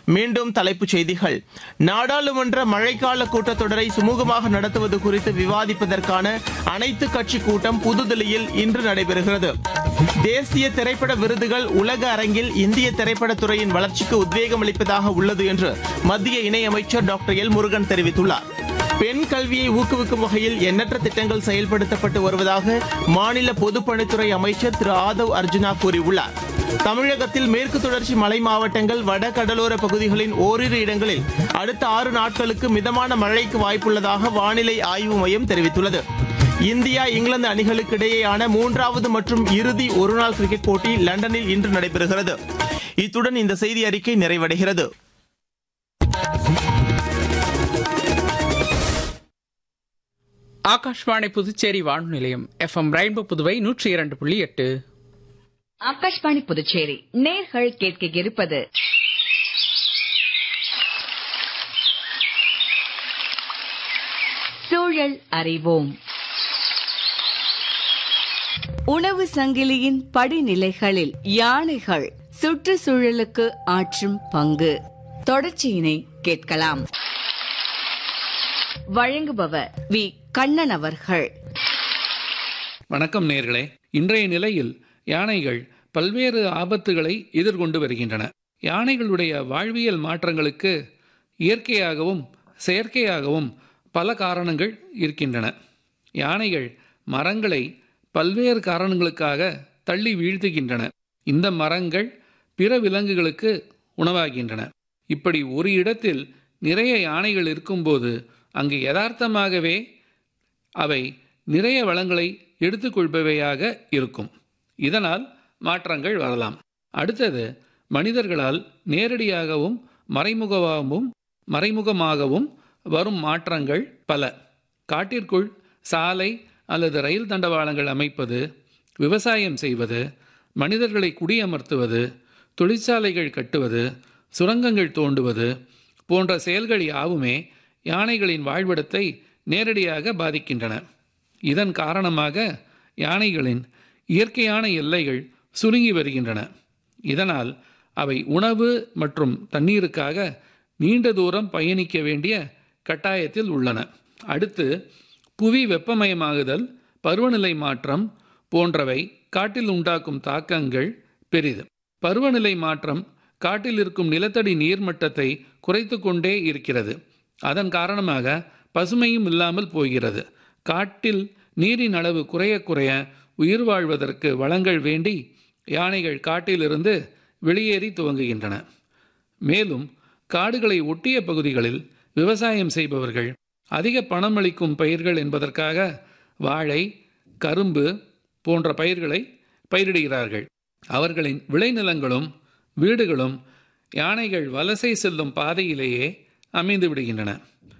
மீண்டும் தலைப்புச் செய்திகள் நாடாளுமன்ற மழைக்கால கூட்டத்தொடரை சுமூகமாக நடத்துவது குறித்து விவாதிப்பதற்கான அனைத்து கட்சி கூட்டம் புதுதில்லியில் இன்று நடைபெறுகிறது தேசிய திரைப்பட விருதுகள் உலக அரங்கில் இந்திய திரைப்படத்துறையின் வளர்ச்சிக்கு உத்வேகம் அளிப்பதாக உள்ளது என்று மத்திய இணையமைச்சர் டாக்டர் எல் முருகன் தெரிவித்துள்ளார் பெண் கல்வியை ஊக்குவிக்கும் வகையில் எண்ணற்ற திட்டங்கள் செயல்படுத்தப்பட்டு வருவதாக மாநில பொதுப்பணித்துறை அமைச்சர் திரு ஆதவ் அர்ஜுனா கூறியுள்ளார் தமிழகத்தில் மேற்கு தொடர்ச்சி மலை மாவட்டங்கள் வட கடலோர பகுதிகளின் ஓரிரு இடங்களில் அடுத்த ஆறு நாட்களுக்கு மிதமான மழைக்கு வாய்ப்புள்ளதாக வானிலை ஆய்வு மையம் தெரிவித்துள்ளது இந்தியா இங்கிலாந்து அணிகளுக்கு இடையேயான மூன்றாவது மற்றும் இறுதி ஒருநாள் கிரிக்கெட் போட்டி லண்டனில் இன்று நடைபெறுகிறது இத்துடன் இந்த செய்தி அறிக்கை நிறைவடைகிறது ஆகாஷ்வாணி புதுச்சேரி வானொலி நிலையம் எஃப்எம் ரெயின்போ புதுவை நூற்றி இரண்டு புள்ளி எட்டு ஆகாஷ்வாணி புதுச்சேரி நேர்கள் கேட்க இருப்பது சூழல் அறிவோம் உணவு சங்கிலியின் படிநிலைகளில் யானைகள் சுற்றுச்சூழலுக்கு ஆற்றும் பங்கு தொடர்ச்சியினை கேட்கலாம் வழங்குபவர் வி கண்ணன் அவர்கள் வணக்கம் நேர்களே இன்றைய நிலையில் யானைகள் பல்வேறு ஆபத்துகளை எதிர்கொண்டு வருகின்றன யானைகளுடைய வாழ்வியல் மாற்றங்களுக்கு இயற்கையாகவும் செயற்கையாகவும் பல காரணங்கள் இருக்கின்றன யானைகள் மரங்களை பல்வேறு காரணங்களுக்காக தள்ளி வீழ்த்துகின்றன இந்த மரங்கள் பிற விலங்குகளுக்கு உணவாகின்றன இப்படி ஒரு இடத்தில் நிறைய யானைகள் இருக்கும்போது அங்கு யதார்த்தமாகவே அவை நிறைய வளங்களை எடுத்துக்கொள்பவையாக இருக்கும் இதனால் மாற்றங்கள் வரலாம் அடுத்தது மனிதர்களால் நேரடியாகவும் மறைமுகமாகவும் மறைமுகமாகவும் வரும் மாற்றங்கள் பல காட்டிற்குள் சாலை அல்லது ரயில் தண்டவாளங்கள் அமைப்பது விவசாயம் செய்வது மனிதர்களை குடியமர்த்துவது தொழிற்சாலைகள் கட்டுவது சுரங்கங்கள் தோண்டுவது போன்ற செயல்கள் யாவுமே யானைகளின் வாழ்விடத்தை நேரடியாக பாதிக்கின்றன இதன் காரணமாக யானைகளின் இயற்கையான எல்லைகள் சுருங்கி வருகின்றன இதனால் அவை உணவு மற்றும் தண்ணீருக்காக நீண்ட தூரம் பயணிக்க வேண்டிய கட்டாயத்தில் உள்ளன அடுத்து புவி வெப்பமயமாகுதல் பருவநிலை மாற்றம் போன்றவை காட்டில் உண்டாக்கும் தாக்கங்கள் பெரிது பருவநிலை மாற்றம் காட்டில் இருக்கும் நிலத்தடி நீர்மட்டத்தை குறைத்து கொண்டே இருக்கிறது அதன் காரணமாக பசுமையும் இல்லாமல் போகிறது காட்டில் நீரின் அளவு குறைய குறைய உயிர் வாழ்வதற்கு வளங்கள் வேண்டி யானைகள் காட்டிலிருந்து வெளியேறி துவங்குகின்றன மேலும் காடுகளை ஒட்டிய பகுதிகளில் விவசாயம் செய்பவர்கள் அதிக பணமளிக்கும் பயிர்கள் என்பதற்காக வாழை கரும்பு போன்ற பயிர்களை பயிரிடுகிறார்கள் அவர்களின் விளைநிலங்களும் வீடுகளும் யானைகள் வலசை செல்லும் பாதையிலேயே அமைந்து விடுகின்றன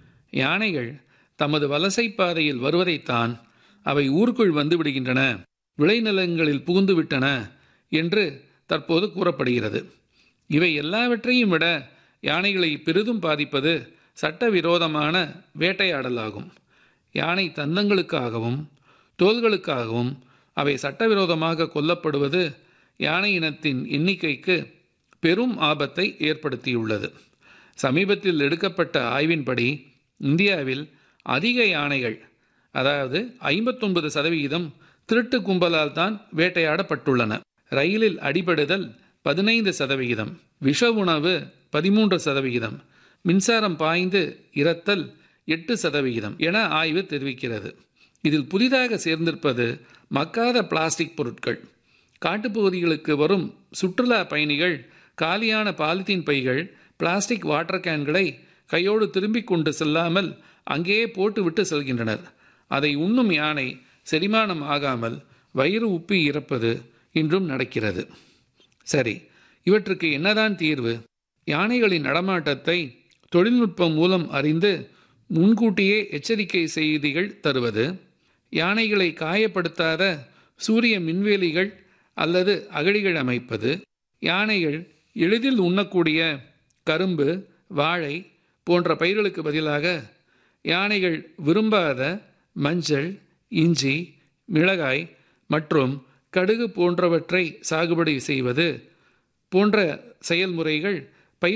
யானைகள் தமது வலசை பாதையில் வருவதைத்தான் அவை ஊருக்குள் வந்து விடுகின்றன விளைநிலங்களில் புகுந்து விட்டன என்று தற்போது கூறப்படுகிறது இவை எல்லாவற்றையும் விட யானைகளை பெரிதும் பாதிப்பது சட்டவிரோதமான வேட்டையாடலாகும் யானை தந்தங்களுக்காகவும் தோள்களுக்காகவும் அவை சட்டவிரோதமாக கொல்லப்படுவது யானை இனத்தின் எண்ணிக்கைக்கு பெரும் ஆபத்தை ஏற்படுத்தியுள்ளது சமீபத்தில் எடுக்கப்பட்ட ஆய்வின்படி இந்தியாவில் அதிக யானைகள் அதாவது ஐம்பத்தொன்பது சதவிகிதம் திருட்டு கும்பலால் தான் வேட்டையாடப்பட்டுள்ளன ரயிலில் அடிபடுதல் பதினைந்து சதவிகிதம் விஷ உணவு பதிமூன்று சதவிகிதம் மின்சாரம் பாய்ந்து இறத்தல் எட்டு சதவிகிதம் என ஆய்வு தெரிவிக்கிறது இதில் புதிதாக சேர்ந்திருப்பது மக்காத பிளாஸ்டிக் பொருட்கள் காட்டுப்பகுதிகளுக்கு வரும் சுற்றுலா பயணிகள் காலியான பாலித்தீன் பைகள் பிளாஸ்டிக் வாட்டர் கேன்களை கையோடு திரும்பிக் கொண்டு செல்லாமல் அங்கேயே போட்டுவிட்டு செல்கின்றனர் அதை உண்ணும் யானை செரிமானம் ஆகாமல் வயிறு உப்பி இறப்பது இன்றும் நடக்கிறது சரி இவற்றுக்கு என்னதான் தீர்வு யானைகளின் நடமாட்டத்தை தொழில்நுட்பம் மூலம் அறிந்து முன்கூட்டியே எச்சரிக்கை செய்திகள் தருவது யானைகளை காயப்படுத்தாத சூரிய மின்வேலிகள் அல்லது அகழிகள் அமைப்பது யானைகள் எளிதில் உண்ணக்கூடிய கரும்பு வாழை போன்ற பயிர்களுக்கு பதிலாக யானைகள் விரும்பாத மஞ்சள் இஞ்சி மிளகாய் மற்றும் கடுகு போன்றவற்றை சாகுபடி செய்வது போன்ற செயல்முறைகள்